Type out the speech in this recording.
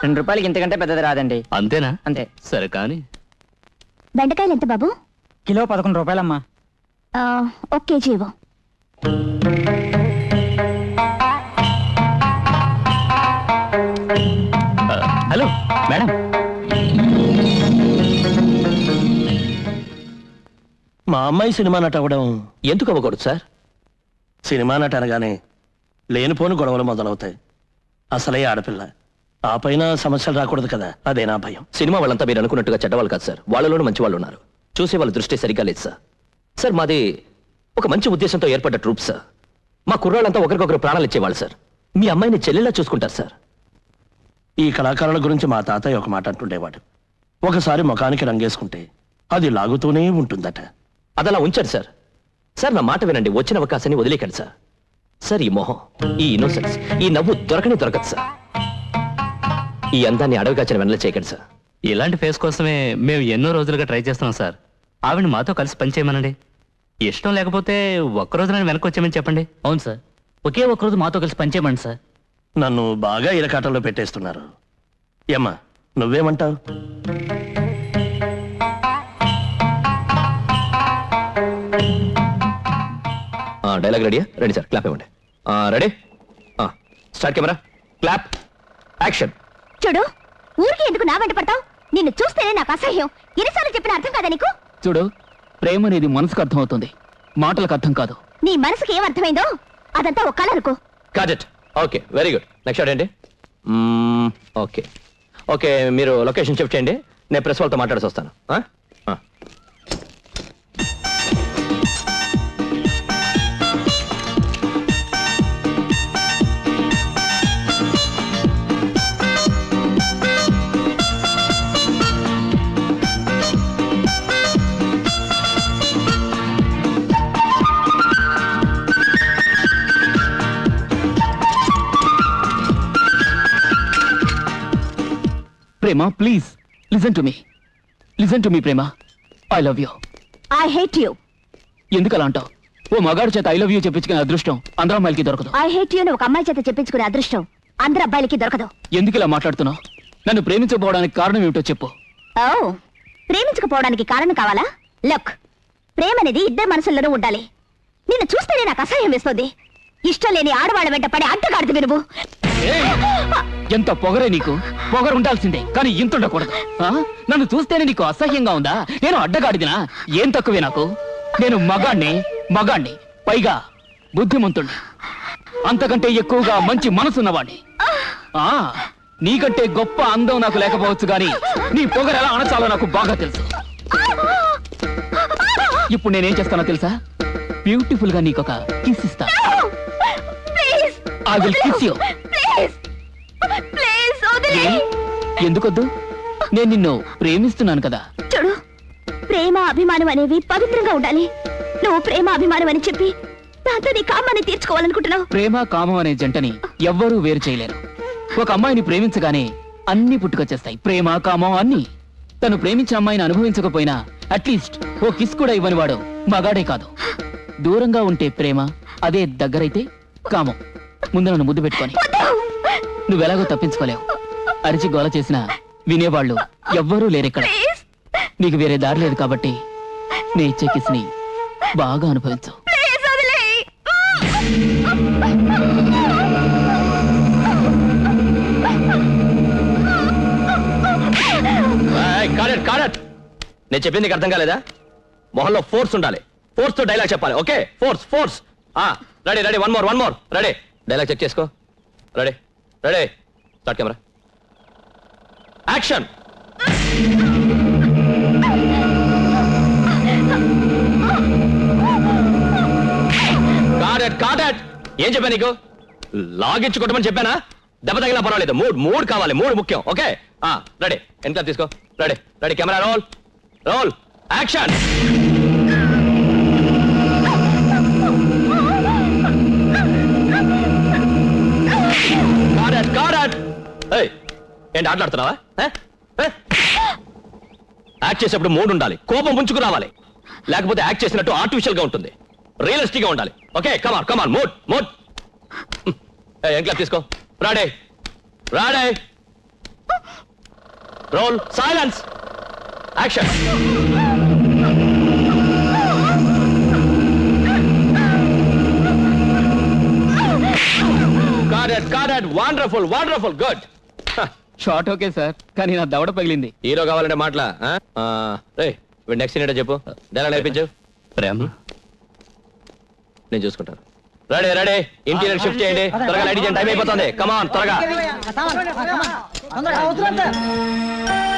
రెండు రూపాయలకి ఇంతకంటే పెద్దది రాదండి అంతేనా అంతే సరే కానీ బెండకాయలు ఎంత బాబు కిలో పదకొండు రూపాయలమ్మా ఆ, ఒక కేజీ ఇవ్వు ఆ, హలో మేడం మా అమ్మాయి సినిమా నట అవ్వడం ఎందుకు అవ్వకూడదు సార్ సినిమా నట అనగానే లేనిపోని గొడవలు మొదలవుతాయి అసలే ఆడపిల్ల ఆ పైన సమస్యలు రాకూడదు కదా అదే నా భయం సినిమా వాళ్ళంతా మీరు అనుకున్నట్టుగా చెడ్డవాళ్ళు కాదు సార్ వాళ్ళలోనూ మంచి వాళ్ళు ఉన్నారు చూసే వాళ్ళ దృష్టి సరిగ్గా లేదు సార్ సార్ మాది ఒక మంచి ఉద్దేశంతో ఏర్పడ్డ ట్రూప్ సార్ మా కుర్రాళ్ళంతా ఒకరికొకరు ప్రాణాలు ఇచ్చేవాళ్ళు సార్ మీ అమ్మాయిని చెల్లెలా చూసుకుంటారు సార్ ఈ కళాకారుల గురించి మా తాతయ్య ఒక మాట అంటుండేవాడు ఒకసారి ముఖానికి రంగేసుకుంటే అది లాగుతూనే ఉంటుందట అదలా ఉంచారు సార్ సార్ నా మాట వినండి వచ్చిన అవకాశాన్ని వదిలేకండి సార్ సార్ ఈ మొహం ఈ ఇన్నోసెన్స్ ఈ నవ్వు దొరకని దొరకదు సార్ ఈ అందాన్ని అడవిగాచిన వెనల చేయకండి సార్ ఇలాంటి ఫేస్ కోసమే మేము ఎన్నో రోజులుగా ట్రై చేస్తున్నాం సార్ ఆవిడ మాతో కలిసి పనిచేయమనండి ఇష్టం లేకపోతే ఒక్కరోజు నేను వెనక్కి వచ్చామని చెప్పండి అవును సార్ ఒకే ఒక్కరోజు మాతో కలిసి పనిచేయమండి సార్ నన్ను బాగా ఇరకాటంలో పెట్టేస్తున్నారు ఏమ్మా నువ్వేమంటావు డైలాగ్ రెడీయా రెడీ సార్ క్లాప్ ఇవ్వండి ready start camera clap action చూడు ఊరికి ఎందుకు నా వెంట పడతావు నిన్ను చూస్తేనే నాకు అసహ్యం ఎన్నిసార్లు చెప్పిన అర్థం కాదా నీకు చూడు ప్రేమ అనేది మనసుకు అర్థమవుతుంది మాటలకు అర్థం కాదు నీ మనసుకి ఏం అర్థమైందో అదంతా ఒక కళ అనుకో cause it okay very good next shot ఏంటి ఓకే ఓకే మీరు లొకేషన్ చెప్ చేయండి నేను ప్రెస్ వాళ్ళతో మాట్లాడేసి వస్తాను ఆ? ఆ. Prema please listen to me listen to me Prema I love you I hate you ఎందుకు అలా అంటావు ఓ మగాడు చేత ఐ లవ్ యూ చెప్పించుకునే అదృష్టం అందరం అమ్మాయిలకి దొరకదు ఐ హేట్ యు ఒక అమ్మాయి చేత చెప్పించుకునే అదృష్టం అందరు అబ్బాయిలకి దొరకదు ఎందుకు ఇలా మాట్లాడుతున్నావు నన్ను ప్రేమించకపోవడానికి కారణం ఏమిటో చెప్పు ఓ ప్రేమించకపోవడానికి కారణం కావాలా లుక్ ప్రేమ అనేది ఇద్దరు మనసుల్లోనూ ఉండాలి నిన్ను చూస్తేనే నాకు అసహ్యం వేస్తుంది ఇష్టం లేని ఆడవాళ్ళ వెంట పడి అడ్డగాడుతు నువ్వు ఎంత పొగరే నీకు పొగరు ఉండాల్సిందే కానీ ఇంత ఉండకూడదు ఆ? నన్ను చూస్తేనే నీకు అసహ్యంగా ఉందా నేను అడ్డగాడిదినా ఏం తక్కువే నాకు నేను మగాణ్ణి మగాణ్ణి పైగా బుద్ధిమంతుణ్ణి అంతకంటే ఎక్కువగా మంచి మనసున్నవాణ్ణి ఆ నీకంటే గొప్ప అందం నాకు లేకపోవచ్చు గాని నీ పొగరు ఎలా అణచాలో నాకు బాగా తెలుసు ఇప్పుడు నేనేం చేస్తానో తెలుసా బ్యూటిఫుల్ గా నీకొక కిస్ ఇస్తా please I will kiss you. Please please వదిలే ఎందుకొద్దు నేను నిన్ను ప్రేమిస్తున్నాను కదా చూడు ప్రేమ అభిమానం అనేవి పవిత్రంగా ఉండాలి నువ్వు ప్రేమ అభిమానం అని చెప్పి దాంతో నీ కామాన్ని తీర్చుకోవాలనుకుంటున్నావు ప్రేమ కామం అనే జంటని ఎవ్వరూ వేరు చేయలేరు ఒక అమ్మాయిని ప్రేమించగానే అన్ని పుట్టుకొచ్చేస్తాయి ప్రేమ కామం అన్ని తను ప్రేమించిన అమ్మాయిని అనుభవించకపోయినా అట్లీస్ట్ ఓ కిస్ కూడా ఇవ్వని వాడు మగాడే కాదు దూరంగా ఉంటే ప్రేమ అదే దగ్గరైతే కామం ముందు నన్ను ముద్దు పెట్టుకొని నువ్వెలాగో తప్పించుకోలేవు అరిచి గోల చేసినా వినేవాళ్ళు ఎవ్వరూ లేరిక్కడ నీకు వేరే దారి లేదు కాబట్టి నీ ఇచ్చే కిస్ని బాగా అనుభవించు ప్లీజ్ వదిలే కాడట్ కాడట్ నేను చెప్పింది నీకు అర్థం కాలేదా మొహంలో ఫోర్స్ ఉండాలి ఫోర్స్ తో డైలాగ్ చెప్పాలి okay force force ready ready one more one more ready dialogue check చేసుకో ready ready start camera action cut cut ఏం చెప్పా నీకు లాగించుకోవటమని చెప్పానా దెబ్బ తగిలినా పర్వాలేదు మూడ్ మూడ్ కావాలి మూడ్ ముఖ్యం ఓకే రెడీ ఎంత తీసుకో ready ready camera roll roll action cut cut ఏయ్ ఏంటి ఆటలాడుతున్నావా ఏ? ఏ? యాక్ట్ చేసేప్పుడు మూడ్ ఉండాలి కోపం ముంచుకు రావాలి లేకపోతే యాక్ట్ చేసినట్టు ఆర్టిఫిషియల్ గా ఉంటుంది రియలిస్టిక్ గా ఉండాలి okay come on come on mood mood ఏం క్లాప్ తీసుకో ready ready roll silence action cut cut wonderful wonderful good shot okay sir కానీ నా దవడ పగిలింది హీరో కావాలంటే మాటలా రే వీడు నెక్స్ట్ ఏంటో చెప్పు డైలాగ్ నేర్పించు ప్రేమ నేను చూసుకుంటాను రెడీ రెడీ ఇంటీరియర్ షిఫ్ట్ చేయండి త్వరగా లైట్ చేయండి టైం అయిపోతుంది కమాన్ త్వరగా